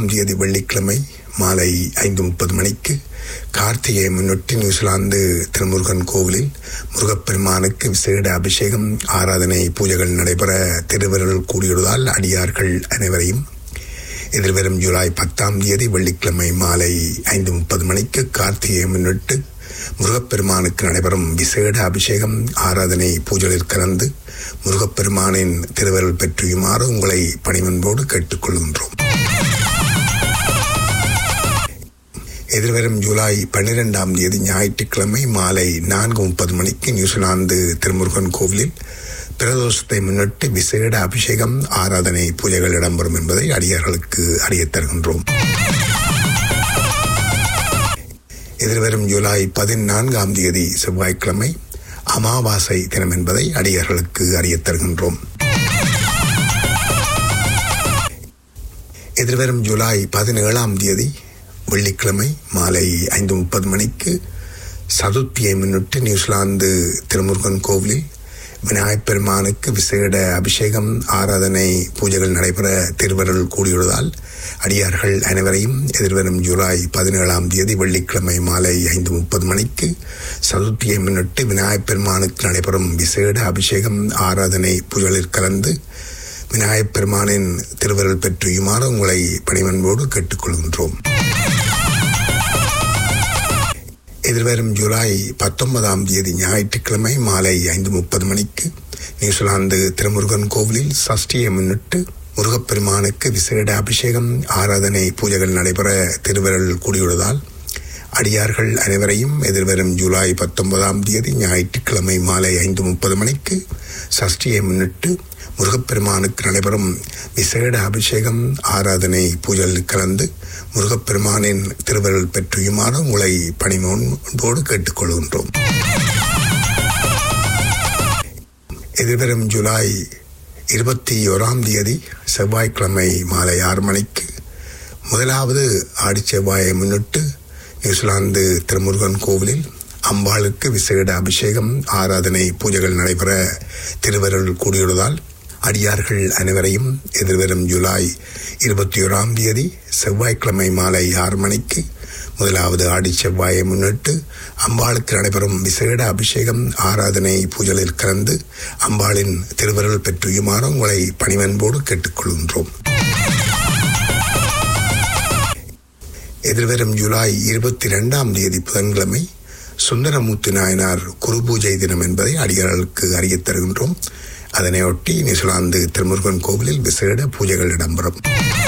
பத்தாம் தேதி வெள்ளிக்கிழமை மாலை ஐந்து முப்பது மணிக்கு கார்த்திகையை முன்னிட்டு நியூசிலாந்து திருமுருகன் கோவிலில் முருகப்பெருமானுக்கு விசேட அபிஷேகம் ஆராதனை பூஜைகள் நடைபெற திருவருள் கூடியுள்ளதால் அடியார்கள் அனைவரையும் எதிர்வரும் ஜூலை பத்தாம் தேதி வெள்ளிக்கிழமை மாலை ஐந்து முப்பது மணிக்கு கார்த்திகையை முன்னிட்டு முருகப்பெருமானுக்கு நடைபெறும் விசேட அபிஷேகம் ஆராதனை பூஜைகளில் கலந்து முருகப்பெருமானின் திருவருள் பெற்றியுமாறு உங்களை பணிவன்போடு கேட்டுக்கொள்கின்றோம் எதிர்வரும் ஜூலை பன்னிரெண்டாம் தேதி ஞாயிற்றுக்கிழமை மாலை நான்கு முப்பது மணிக்கு நியூசிலாந்து திருமுருகன் கோவிலில் பிரதோஷத்தை முன்னிட்டு விசேட அபிஷேகம் ஆராதனை பூஜைகள் இடம்பெறும் என்பதை அடியார்களுக்கு அறியத் தருகின்றோம் எதிர்வரும் ஜூலை பதினான்காம் தேதி செவ்வாய்க்கிழமை அமாவாசை தினம் என்பதை அடியார்களுக்கு அறியத் தருகின்றோம் எதிர்வரும் ஜூலை பதினேழாம் தேதி வெள்ளிக்கிழமை மாலை ஐந்து முப்பது மணிக்கு சதுர்த்தியை முன்னிட்டு நியூசிலாந்து திருமுருகன் கோவிலில் விநாயகப் பெருமானுக்கு விசேட அபிஷேகம் ஆராதனை பூஜைகள் நடைபெற திருவருள் கூடியுள்ளதால் அடியார்கள் அனைவரையும் எதிர்வரும் ஜூலை பதினேழாம் தேதி வெள்ளிக்கிழமை மாலை ஐந்து முப்பது மணிக்கு சதுர்த்தியை முன்னிட்டு விநாயகப் பெருமானுக்கு நடைபெறும் விசேட அபிஷேகம் ஆராதனை பூஜைகளில் கலந்து விநாயகப் பெருமானின் திருவருள் பெற்றியுமாறு உங்களை பணிவன்போடு கேட்டுக்கொள்கின்றோம் எதிர்வரும் ஜூலை பத்தொன்பதாம் தேதி ஞாயிற்றுக்கிழமை மாலை ஐந்து முப்பது மணிக்கு நியூசிலாந்து திருமுருகன் கோவிலில் சஷ்டியை முன்னிட்டு முருகப்பெருமானுக்கு விசேட அபிஷேகம் ஆராதனை பூஜைகள் நடைபெற திருவருள் கூடியுள்ளதால் அடியார்கள் அனைவரையும் எதிர்வரும் ஜூலை பத்தொன்பதாம் தேதி ஞாயிற்றுக்கிழமை மாலை ஐந்து முப்பது மணிக்கு சஷ்டியை முன்னிட்டு முருகப்பெருமானுக்கு நடைபெறும் விசேட அபிஷேகம் ஆராதனை பூஜையில் கலந்து முருகப்பெருமானின் திருவருள் பெற்றியுமாறு உங்களை பணிமோன்போடு கேட்டுக்கொள்கின்றோம் எதிர்வரும் ஜூலை இருபத்தி ஓராம் தேதி செவ்வாய்க்கிழமை மாலை ஆறு மணிக்கு முதலாவது ஆடிச்செவ்வாயை முன்னிட்டு நியூசிலாந்து திருமுருகன் கோவிலில் அம்பாளுக்கு விசேட அபிஷேகம் ஆராதனை பூஜைகள் நடைபெற திருவருள் கூடியுள்ளதால் அடியார்கள் அனைவரையும் எதிர்வரும் ஜூலை இருபத்தி ஓராம் தேதி செவ்வாய்க்கிழமை மாலை ஆறு மணிக்கு முதலாவது ஆடி செவ்வாயை முன்னிட்டு அம்பாளுக்கு நடைபெறும் விசேட அபிஷேகம் ஆராதனை பூஜைகளில் கலந்து அம்பாளின் திருவருள் பெற்றியுமாறு உங்களை பணிவன்போடு கேட்டுக்கொள்கின்றோம் எதிர்வரும் ஜூலை இருபத்தி இரண்டாம் தேதி புதன்கிழமை சுந்தரமூர்த்தி நாயனார் குரு பூஜை தினம் என்பதை அடியார்களுக்கு அறியத் தருகின்றோம் அதனையொட்டி நியூசிலாந்து திருமுருகன் கோவிலில் விசேட பூஜைகள் இடம்பெறும்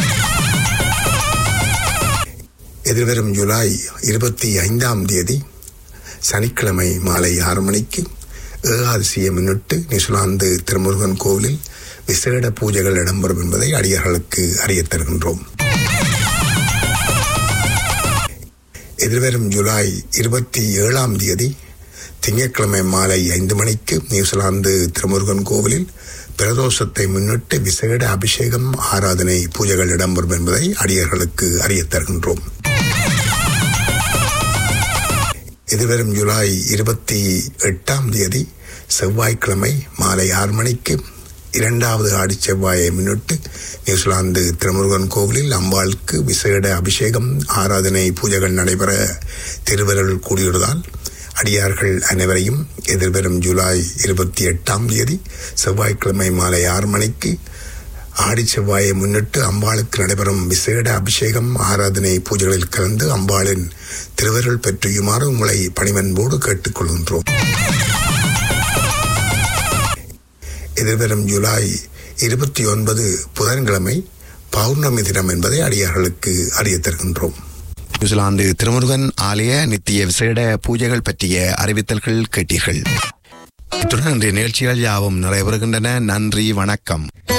எதிர்வரும் ஜூலை இருபத்தி ஐந்தாம் தேதி சனிக்கிழமை மாலை ஆறு மணிக்கு ஏகாதசியை முன்னிட்டு நியூசிலாந்து திருமுருகன் கோவிலில் விசேட பூஜைகள் இடம்பெறும் என்பதை அடியார்களுக்கு அறியத் தருகின்றோம் எதிர்வரும் ஜூலை இருபத்தி ஏழாம் தேதி திங்கட்கிழமை மாலை ஐந்து மணிக்கு நியூசிலாந்து திருமுருகன் கோவிலில் பிரதோஷத்தை முன்னிட்டு விசேட அபிஷேகம் ஆராதனை பூஜைகள் இடம்பெறும் என்பதை அடியர்களுக்கு அறியத் தருகின்றோம் எதிர்வரும் ஜூலை இருபத்தி எட்டாம் தேதி செவ்வாய்க்கிழமை மாலை ஆறு மணிக்கு இரண்டாவது ஆடி செவ்வாயை முன்னிட்டு நியூசிலாந்து திருமுருகன் கோவிலில் அம்பாளுக்கு விசேட அபிஷேகம் ஆராதனை பூஜைகள் நடைபெற திருவருள் கூடியுள்ளதால் அடியார்கள் அனைவரையும் எதிர்வரும் ஜூலை இருபத்தி எட்டாம் தேதி செவ்வாய்க்கிழமை மாலை ஆறு மணிக்கு ஆடி செவ்வாயை முன்னிட்டு அம்பாளுக்கு நடைபெறும் விசேட அபிஷேகம் ஆராதனை பூஜைகளில் கலந்து அம்பாளின் திருவருள் பெற்றியுமாறு உங்களை பணிவன்போடு கேட்டுக்கொள்கின்றோம் எதிர்வரும் ஜூலை இருபத்தி ஒன்பது புதன்கிழமை பௌர்ணமி தினம் என்பதை அடியார்களுக்கு அறியத் தருகின்றோம் நியூசிலாந்து திருமுருகன் ஆலய நித்திய விசேட பூஜைகள் பற்றிய அறிவித்தல்கள் கேட்டீர்கள் இத்துடன் இன்றைய நிகழ்ச்சிகள் யாவும் நிறைவேறுகின்றன நன்றி வணக்கம்